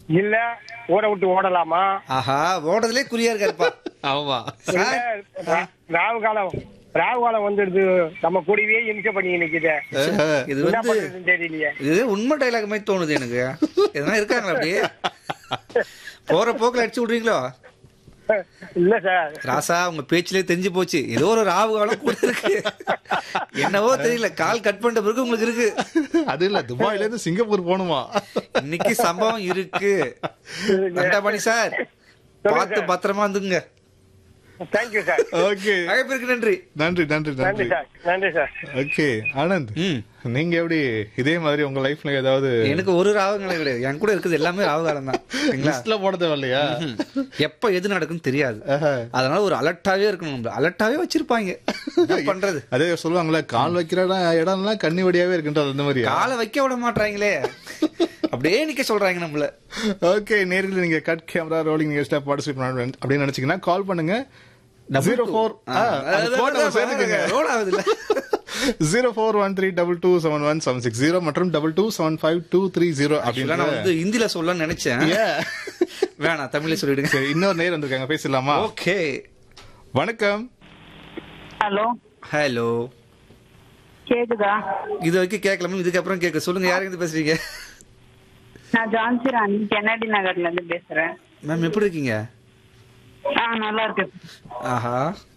இல்ல ஊரை விட்டு ஓடலாமா ஆஹா ஓடுறதுலே குறியா இருக்காருப்பா ஆமா இல்ல ரா- ராவு காலம் ராவு காலம் வந்துடுது நம்ம கூடவே இம்சை பண்ணி நிக்குது இது என்ன வந்து பண்றதுன்னு தெரியலையே இது உண்மை டைலாக் மாதிரி தோணுது எனக்கு எதனா இருக்காங்களா அப்படியே போற போக்குல அடிச்சு விடுறீங்களோ இல்ல சார் ராசா உங்க பேச்சிலே தெரிஞ்சு போச்சு ஏதோ ஒரு ராவு காலம் கூட இருக்கு என்னவோ தெரியல கால் கட் பண்ணிட்ட பிறகு உங்களுக்கு இருக்கு அது இல்ல துபாயில இருந்து சிங்கப்பூர் போகணுமா இன்னைக்கு சம்பவம் இருக்கு கண்டாபாணி சார் பார்த்து பத்திரமா இருந்துங்க தேங்க்யூ சார் ஓகே அழைப்பிற்கு நன்றி நன்றி நன்றி நன்றி நன்றி சார் நன்றி சார் ஓகே ஆனந்த் ம் நீங்க எப்படி இதே மாதிரி உங்க லைஃப்ல ஏதாவது எனக்கு ஒரு ராவுங்களும் கிடையாது என் கூட இருக்குது எல்லாமே ராவு காலம் தான் சரிங்களா லிஸ்ட்ல போட தேவையில்லையா ம். எப்ப எது நடக்குன்னு தெரியாது ஆஹா. அதனால ஒரு அலர்ட்டாவே இருக்கணும் நம்மள அலர்ட்டாவே வச்சிருப்பாங்க என்ன பண்றது அதே சொல்லுவாங்கல்ல கால் வைக்கிற இடம் இடம்லாம் கண்ணி வடியாவே இருக்குன்றது அந்த மாதிரி காலை வைக்க விட மாட்டாங்களே அப்படியே நிக்க சொல்றாங்க நம்மள ஓகே நேரில் நீங்க கட் கேமரா ரோலிங் நீங்க ஸ்டெப் பார்ட்டிசிபேட் பண்ண அப்படின்னு நினைச்சீங்கன்னா கால் பண்ணுங்க ஜீரோ ஃபோர் ரோல் ஆகுது இல்ல zero four one three double two seven one seven six zero மற்றும் double two seven five two three zero ஆக்சுவலா நான் அப்படின்னு வந்து ஹிந்தில சொல்லலாம்னு நினைச்சேன் வேணாம் தமிழ்ல சொல்லிடுங்க சரி இன்னொரு நேர் வந்திருக்காங்க பேசலாமா ஓகே வணக்கம் ஹலோ ஹலோ கேக்குதா இது வரைக்கும் கேட்கல மேம் இதுக்கப்புறம் கேட்க சொல்லுங்க யாருக்கு இருந்து பேசுறீங்க நான் ஜான்சி ராணி கென்னடி நகர்ல இருந்து பேசுறேன் மேம் எப்படி இருக்கீங்க ஆ நல்லா இருக்கேன் ஆஹா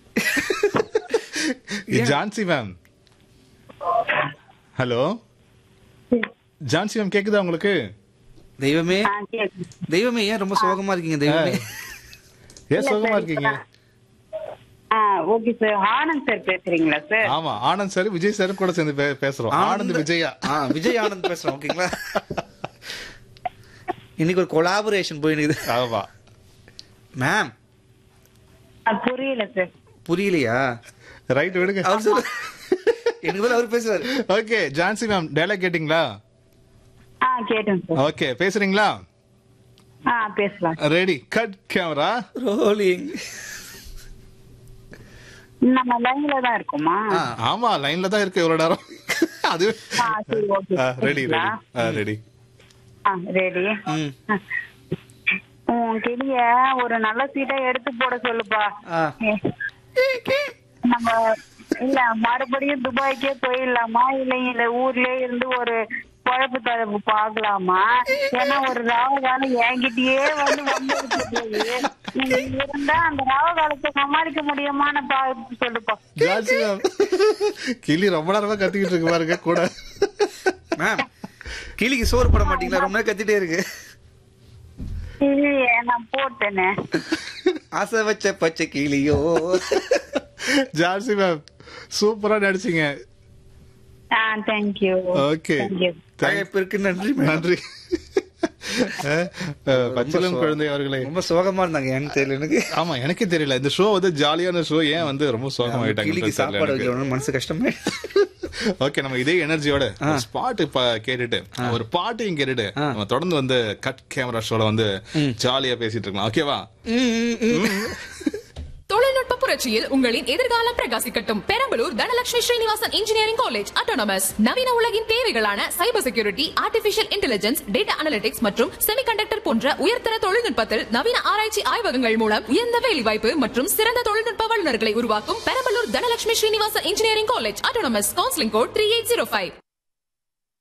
Jhansi ma'am hello Jhansi ma'am கேக்குதா உங்களுக்கு தெய்வமே ஆ கேக்குது தெய்வமே ஏன் ரொம்ப சோகமா இருக்கீங்க தெய்வமே ஏன் சோகமா இருக்கீங்க ஆ ஓகே சார் ஆனந்த் சார் பேசுறீங்களா சார் ஆமா ஆனந்த் சார் விஜய் சார் கூட சேர்ந்து பே- பேசுறோம் ஆனந்த் விஜயா ஆ விஜய் ஆனந்த் பேசுறோம் ஓகேங்களா இன்னைக்கு ஒரு கொலாபரேஷன் போயினுக்குது ஆமா மேம் ஆ, புரியல சார் புரியலையா ரைட் விடுங்க அவர் சொல்லு எனக்கு பதில் அவர் பேசுவார் ஓகே ஜான்சி மேம் டைலாக் கேட்டிங்களா ஆ கேட்டேன் சார் ஓகே பேசுறீங்களா ஆ பேசலாம் ரெடி கட் கேமரா ரோலிங் நம்ம லைன்ல தான் இருக்கோமா ஆமா லைன்ல தான் இருக்கு இவ்வளவு நேரம் அது ஆ சரி ஓகே ரெடி ரெடி ரெடி ஆ ரெடி ம் உன் கிளிய ஒரு நல்ல சீட்டா எடுத்து போட சொல்லுப்பா ஆ. நம்ம இல்ல மறுபடியும் துபாய்க்கே போயிடலாமா இல்ல இந்த ஊர்லயே இருந்து ஒரு குழப்பு தரப்பு பாக்கலாமா ஏன்னா ஒரு ராவ காலம் என்கிட்டயே வந்து வந்து நீங்க இருந்தா அந்த ராவ காலத்தை சமாளிக்க முடியுமான்னு பா சொல்லுப்பா ஜான்சி மேம் கிளி ரொம்ப நேரமா கத்திக்கிட்டு இருக்கு பாருங்க கூட மேம் கிளிக்கு சோறு போட மாட்டீங்களா ரொம்ப நேரம் கத்திட்டே இருக்கு இல்லையே நான் போட்டேனே ஆசை வச்ச பச்சை கிளியோ ஜான்சி மேம் சூப்பரா நடிச்சீங்க ஆ தேங்க்யூ ஓகே தேங்க்யூ அழைப்பிற்கு நன்றி மேம் நன்றி அஹ், அஹ், பச்சிளம் குழந்தை அவர்களே ரொம்ப சோகமா இருந்தாங்க ஏன்னு தெரியல எனக்கு ஆமா எனக்கே தெரியல இந்த ஷோ வந்து ஜாலியான ஷோ ஏன் வந்து ரொம்ப கிளிக்கு சோகமாயிட்டாங்க சாப்பாடு வைக்கணும்னு மனசு கஷ்டமே ஓகே நம்ம இதே எனர்ஜியோட ஸ்பாட் இப்ப கேட்டுட்டு ஒரு பாட்டையும் கேட்டுட்டு நம்ம தொடர்ந்து வந்து கட் கேமரா ஷோல வந்து ஜாலியா பேசிட்டு இருக்கலாம் ஓகேவா தொழில்நுட்ப புரட்சியில் உங்களின் எதிர்காலம் பிரகாசிக்கட்டும் Perambalur Dhanalakshmi Srinivasan engineering college autonomous நவீன உலகின் தேவைகளான cyber security artificial intelligence data analytics மற்றும் செமிகண்டக்டர் போன்ற உயர்தர தொழில்நுட்பத்தில் நவீன ஆராய்ச்சி ஆய்வகங்கள் மூலம் உயர்ந்த வேலைவாய்ப்பு மற்றும் சிறந்த தொழில்நுட்ப வல்லுநர்களை உருவாக்கும் Perambalur Dhanalakshmi Srinivasan engineering college autonomous counselling code three eight zero five